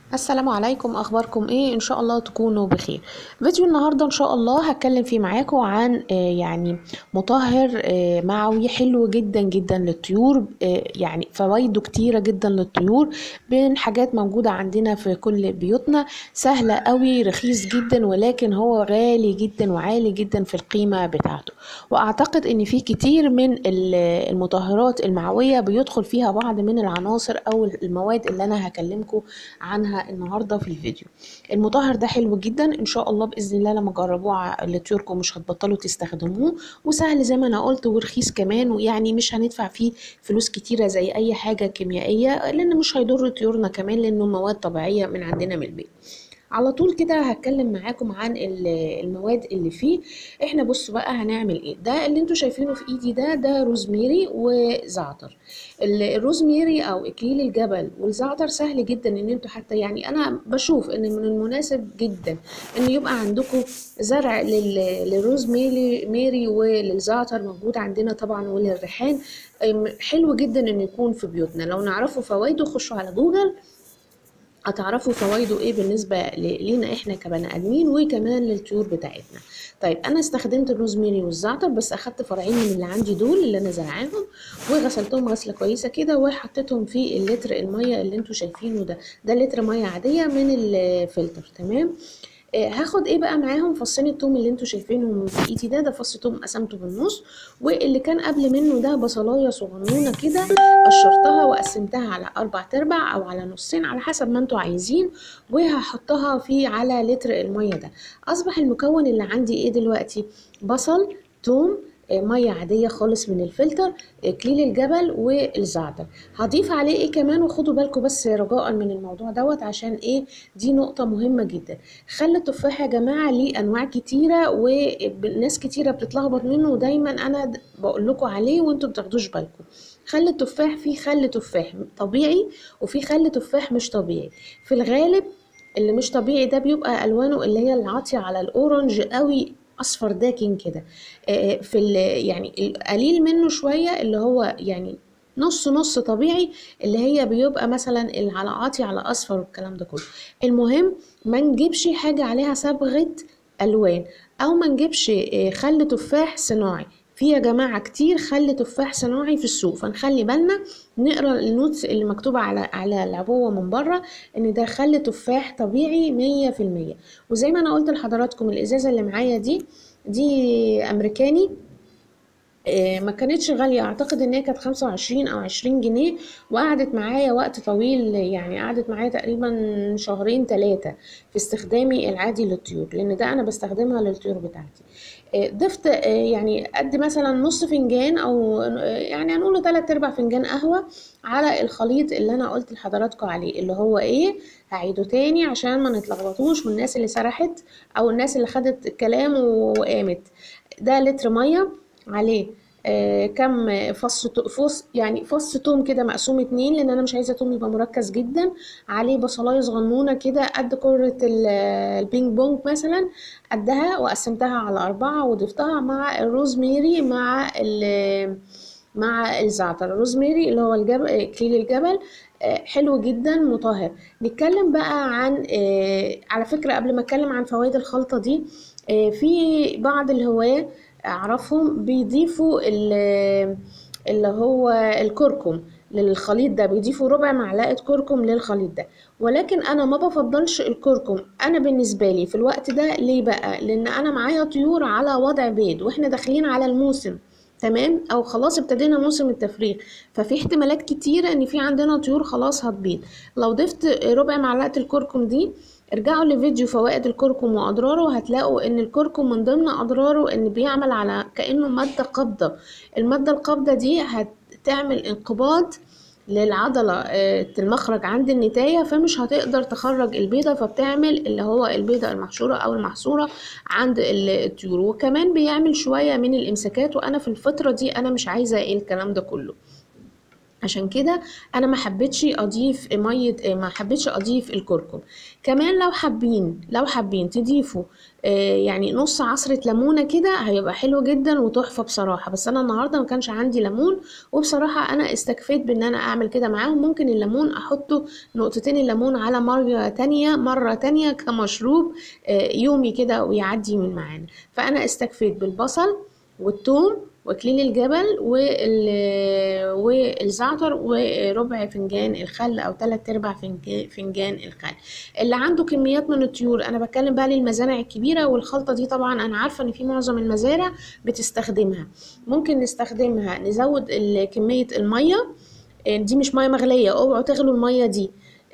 السلام عليكم اخباركم ايه ان شاء الله تكونوا بخير فيديو النهارده ان شاء الله هتكلم فيه معاكم عن آه، يعني مطهر آه، معوي حلو جدا جدا للطيور آه، يعني فوائده كتيره جدا للطيور بين حاجات موجوده عندنا في كل بيوتنا سهله قوي رخيص جدا ولكن هو غالي جدا وعالي جدا في القيمه بتاعته واعتقد ان في كتير من ال- المطهرات المعويه بيدخل فيها بعض من العناصر او المواد اللي انا هكلمكم عنها النهارده في الفيديو المطهر ده حلو جدا ان شاء الله باذن الله لما تجربوه ع- لطيوركم مش هتبطلوا تستخدموه وسهل زي ما انا قلت ورخيص كمان ويعني مش هندفع فيه فلوس كتيره زي اي حاجه كيميائيه لان مش هيضر طيورنا كمان لانه مواد طبيعيه من عندنا من البيت على طول كده هتكلم معاكم عن ال- المواد اللي فيه احنا بصوا بقى هنعمل ايه ده اللي انتوا شايفينه في ايدي ده ده روزميري وزعتر ال- الروزميري او اكليل الجبل والزعتر سهل جدا ان انتوا حتى يعني انا بشوف ان من المناسب جدا ان يبقى عندكم زرع لل- للروزميري ميري وللزعتر موجود عندنا طبعا وللريحان أم، حلو جدا انه يكون في بيوتنا لو نعرفوا فوائده خشوا على جوجل هتعرفوا فوائده ايه بالنسبه ل- لينا احنا كبني ادمين وكمان للطيور بتاعتنا طيب انا استخدمت الروزميري والزعتر بس اخدت فرعين من اللي عندي دول اللي انا زرعاهم وغسلتهم غسله كويسه كده وحطيتهم في اللتر الميه اللي انتوا شايفينه ده ده لتر ميه عاديه من الفلتر تمام آه، هاخد ايه بقى معاهم فصين التوم اللي انتوا شايفينهم في ايدي ده ده فص توم قسمته بالنص واللي كان قبل منه ده بصلايه صغنونه كده قشرتها وقسمتها على اربع تربع او على نصين على حسب ما انتوا عايزين وهحطها في على لتر الميه ده اصبح المكون اللي عندي ايه دلوقتي بصل توم آه، ميه عاديه خالص من الفلتر آه، كليل الجبل والزعتر هضيف عليه ايه كمان وخدوا بالكم بس رجاء من الموضوع دوت عشان ايه دي نقطه مهمه جدا خل التفاح يا جماعه ليه انواع كتيره وناس كتيره بتتلخبط منه ودايما انا د- بقول لكم عليه وانتوا بتاخدوش بالكم خل التفاح فيه خل تفاح طبيعي وفي خل تفاح مش طبيعي في الغالب اللي مش طبيعي ده بيبقى الوانه اللي هي العاطيه على الاورنج قوي اصفر داكن كده آه، في ال- يعني القليل منه شويه اللي هو يعني نص نص طبيعي اللي هي بيبقى مثلا اللي على عاطي على اصفر والكلام ده كله المهم ما نجيبش حاجه عليها صبغه الوان او ما نجيبش آه، خل تفاح صناعي في يا جماعة كتير خل تفاح صناعي في السوق فنخلي بالنا نقرا النوتس اللي مكتوبة على على العبوة من بره ان ده خل تفاح طبيعي مية في المية وزي ما انا قلت لحضراتكم الازازة اللي معايا دي دي امريكاني آه، ما كانتش غالية اعتقد ان هي كانت خمسة وعشرين او عشرين جنيه وقعدت معايا وقت طويل يعني قعدت معايا تقريبا شهرين ثلاثة في استخدامي العادي للطيور لان ده انا بستخدمها للطيور بتاعتي آه، ضفت آه، يعني قد مثلا نص فنجان او آه، يعني هنقوله تلات ارباع فنجان قهوة على الخليط اللي انا قلت لحضراتكم عليه اللي هو ايه هعيده تاني عشان ما نتلخبطوش والناس اللي سرحت او الناس اللي خدت الكلام وقامت ده لتر ميه عليه آه كم فص تو- فص يعني فص توم كده مقسوم اتنين لان انا مش عايزه توم يبقى مركز جدا عليه بصلايه صغنونه كده قد كره ال- البينج بونج مثلا قدها وقسمتها على اربعه وضفتها مع الروزميري مع ال- مع الزعتر الروزميري اللي هو الجبل اكليل الجبل آه، حلو جدا مطهر نتكلم بقى عن آه، على فكرة قبل ما اتكلم عن فوائد الخلطة دي آه، في بعض الهواة اعرفهم بيضيفوا ال- اللي هو الكركم للخليط ده بيضيفوا ربع معلقة كركم للخليط ده ولكن انا ما بفضلش الكركم انا بالنسبة لي في الوقت ده ليه بقى لان انا معايا طيور على وضع بيض واحنا داخلين على الموسم تمام او خلاص ابتدينا موسم التفريغ ففي احتمالات كتيرة ان في عندنا طيور خلاص هتبيض لو ضفت ربع معلقة الكركم دي ارجعوا لفيديو فوائد الكركم واضراره هتلاقوا ان الكركم من ضمن اضراره ان بيعمل على كانه ماده قابضه الماده القابضه دي هتعمل انقباض للعضلة آه، المخرج عند النتاية فمش هتقدر تخرج البيضة فبتعمل اللي هو البيضة المحشورة أو المحصورة عند ال- الطيور وكمان بيعمل شوية من الإمساكات وأنا في الفترة دي أنا مش عايزة إيه الكلام ده كله عشان كده انا ما حبيتش اضيف ميه ما حبيتش اضيف الكركم كمان لو حابين لو حابين تضيفوا آه، يعني نص عصرة ليمونة كده هيبقى حلو جدا وتحفة بصراحة بس انا النهاردة ما كانش عندي ليمون وبصراحة انا استكفيت بان انا اعمل كده معاهم ممكن الليمون احطه نقطتين الليمون على مرة تانية مرة تانية كمشروب آه، يومي كده ويعدي من معانا فانا استكفيت بالبصل والثوم واكليل الجبل وال- والزعتر وربع فنجان الخل او تلات ارباع فنجان فنجان الخل اللي عنده كميات من الطيور انا بتكلم بقى للمزارع الكبيره والخلطه دي طبعا انا عارفه ان في معظم المزارع بتستخدمها ممكن نستخدمها نزود ال- كميه الميه دي مش ميه مغليه اوعوا تغلوا الميه دي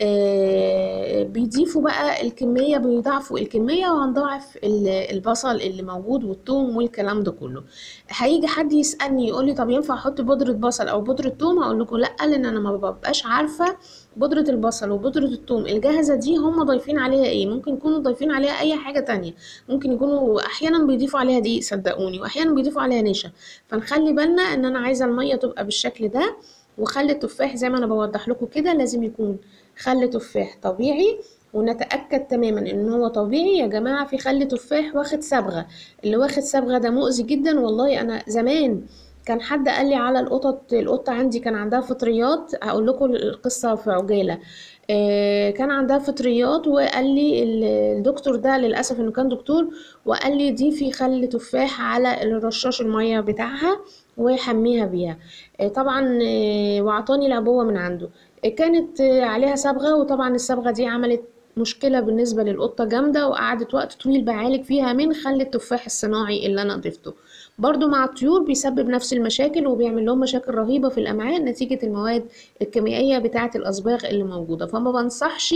آه، بيضيفوا بقى الكمية بيضاعفوا الكمية وهنضاعف ال- البصل اللي موجود والثوم والكلام ده كله هيجي حد يسألني يقول لي طب ينفع احط بودرة بصل او بودرة ثوم هقول لكم لا لان انا ما ببقاش عارفة بودرة البصل وبودرة الثوم الجاهزة دي هم ضايفين عليها ايه ممكن يكونوا ضايفين عليها اي حاجة تانية ممكن يكونوا احيانا بيضيفوا عليها دقيق صدقوني واحيانا بيضيفوا عليها نشا فنخلي بالنا ان انا عايزة المية تبقى بالشكل ده وخل التفاح زي ما انا بوضح لكم كده لازم يكون خل تفاح طبيعي ونتأكد تماما ان هو طبيعي يا جماعة في خل تفاح واخد صبغة اللي واخد صبغة ده مؤذي جدا والله انا زمان كان حد قال لي على القطط القطة عندي كان عندها فطريات هقول لكم القصة في عجالة آه، كان عندها فطريات وقال لي ال- الدكتور ده للأسف انه كان دكتور وقال لي دي في خل تفاح على الرشاش المية بتاعها وحميها بيها آه، طبعا آه، وعطاني العبوة من عنده آه، كانت آه، عليها صبغة وطبعا الصبغة دي عملت مشكلة بالنسبة للقطة جامدة وقعدت وقت طويل بعالج فيها من خل التفاح الصناعي اللي أنا ضفته برضو مع الطيور بيسبب نفس المشاكل وبيعمل لهم مشاكل رهيبة في الأمعاء نتيجة المواد الكيميائية بتاعة الأصباغ اللي موجودة فما بنصحش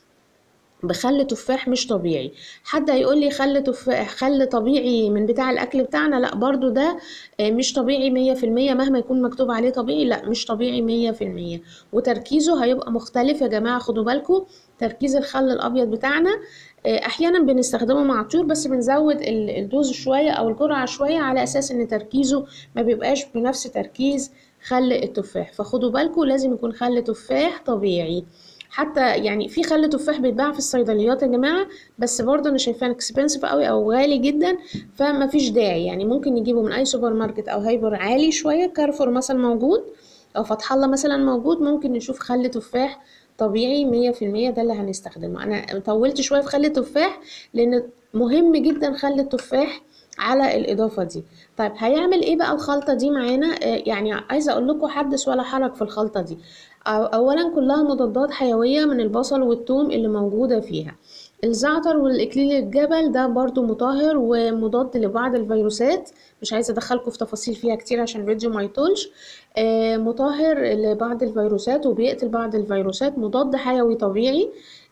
بخل تفاح مش طبيعي حد هيقول لي خل تفاح خل طبيعي من بتاع الاكل بتاعنا لا برضو ده آه، مش طبيعي مية في المية مهما يكون مكتوب عليه طبيعي لا مش طبيعي مية في المية وتركيزه هيبقى مختلف يا جماعة خدوا بالكم تركيز الخل الابيض بتاعنا آه، احيانا بنستخدمه مع الطيور بس بنزود ال- الدوز شوية او الجرعة شوية على اساس ان تركيزه ما بيبقاش بنفس تركيز خل التفاح فخدوا بالكم لازم يكون خل تفاح طبيعي حتى يعني في خل تفاح بيتباع في الصيدليات يا جماعه بس برضه انا شايفاه اكسبنسيف قوي او غالي جدا فما فيش داعي يعني ممكن نجيبه من اي سوبر ماركت او هايبر عالي شويه كارفور مثلا موجود او فتح الله مثلا موجود ممكن نشوف خل تفاح طبيعي مية في المية ده اللي هنستخدمه انا طولت شويه في خل التفاح لان مهم جدا خل التفاح على الاضافه دي طيب هيعمل ايه بقى الخلطه دي معانا آه، يعني عايزه اقول لكم حدث ولا حرج في الخلطه دي أو- اولا كلها مضادات حيويه من البصل والثوم اللي موجوده فيها الزعتر والاكليل الجبل ده برضو مطهر ومضاد لبعض الفيروسات مش عايزه ادخلكم في تفاصيل فيها كتير عشان الفيديو ما يطولش آه، مطهر لبعض الفيروسات وبيقتل بعض الفيروسات مضاد حيوي طبيعي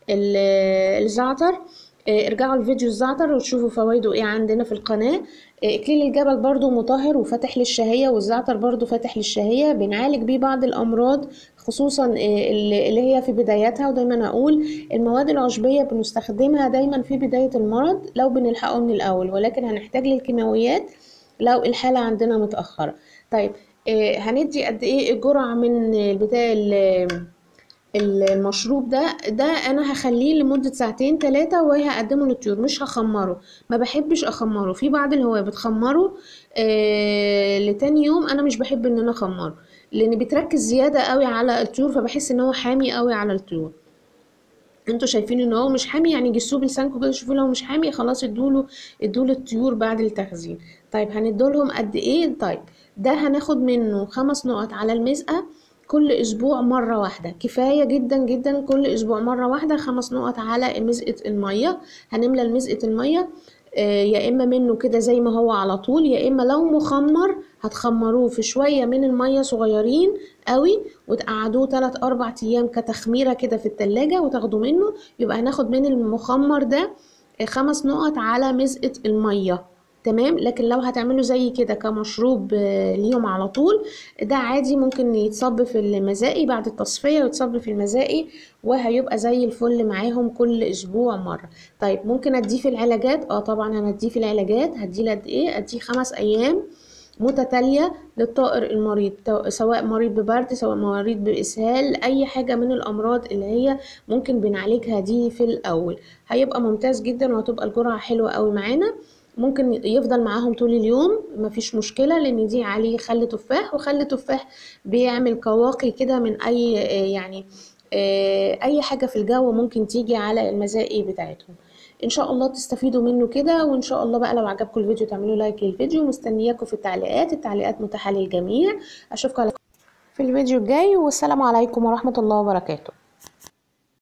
ال- الزعتر آه، ارجعوا لفيديو الزعتر وتشوفوا فوائده ايه عندنا في القناة آه، اكليل الجبل برضو مطهر وفاتح للشهية والزعتر برضو فاتح للشهية بنعالج بيه بعض الامراض خصوصا آه، اللي اللي هي في بداياتها ودايما اقول المواد العشبية بنستخدمها دايما في بداية المرض لو بنلحقه من الاول ولكن هنحتاج للكيماويات لو الحالة عندنا متأخرة طيب آه، هندي قد ايه الجرعة من البتاع ال- المشروب ده ده انا هخليه لمدة ساعتين ثلاثة وهقدمه للطيور مش هخمره ما بحبش اخمره في بعض الهواة بتخمره آه لتاني يوم انا مش بحب ان انا اخمره لان بتركز زيادة قوي على الطيور فبحس ان هو حامي قوي على الطيور انتوا شايفين ان هو مش حامي يعني جسوه بلسانكم كده شوفوا لو مش حامي خلاص ادوله ادوله الطيور بعد التخزين طيب هندولهم قد ايه طيب ده هناخد منه خمس نقط على المزقة كل اسبوع مرة واحدة كفاية جدا جدا كل اسبوع مرة واحدة خمس نقط على مزقة المية هنملى المزقة المية آه، يا اما منه كده زي ما هو على طول يا اما لو مخمر هتخمروه في شوية من المية صغيرين قوي وتقعدوه 3 4 ايام كتخميرة كده في التلاجة وتاخدوا منه يبقى هناخد من المخمر ده آه، خمس نقط على مزقة المية تمام لكن لو هتعملوا زي كده كمشروب آه، ليهم على طول ده عادي ممكن يتصب في المزائي بعد التصفية ويتصب في المزائي وهيبقى زي الفل معاهم كل اسبوع مرة طيب ممكن اديه في العلاجات اه طبعا انا اديه في العلاجات هديه قد ايه اديه خمس ايام متتالية للطائر المريض تو- سواء مريض ببرد سواء مريض بإسهال أي حاجة من الأمراض اللي هي ممكن بنعالجها دي في الأول هيبقى ممتاز جدا وهتبقى الجرعة حلوة قوي معانا ممكن يفضل معاهم طول اليوم مفيش مشكلة لأن دي عليه خل تفاح وخل تفاح بيعمل قواقي كده من أي آه، يعني آه، أي حاجة في الجو ممكن تيجي على المزائي بتاعتهم ان شاء الله تستفيدوا منه كده وان شاء الله بقى لو عجبكم الفيديو تعملوا لايك للفيديو مستنياكم في التعليقات التعليقات متاحة للجميع اشوفكم على في الفيديو الجاي والسلام عليكم ورحمة الله وبركاته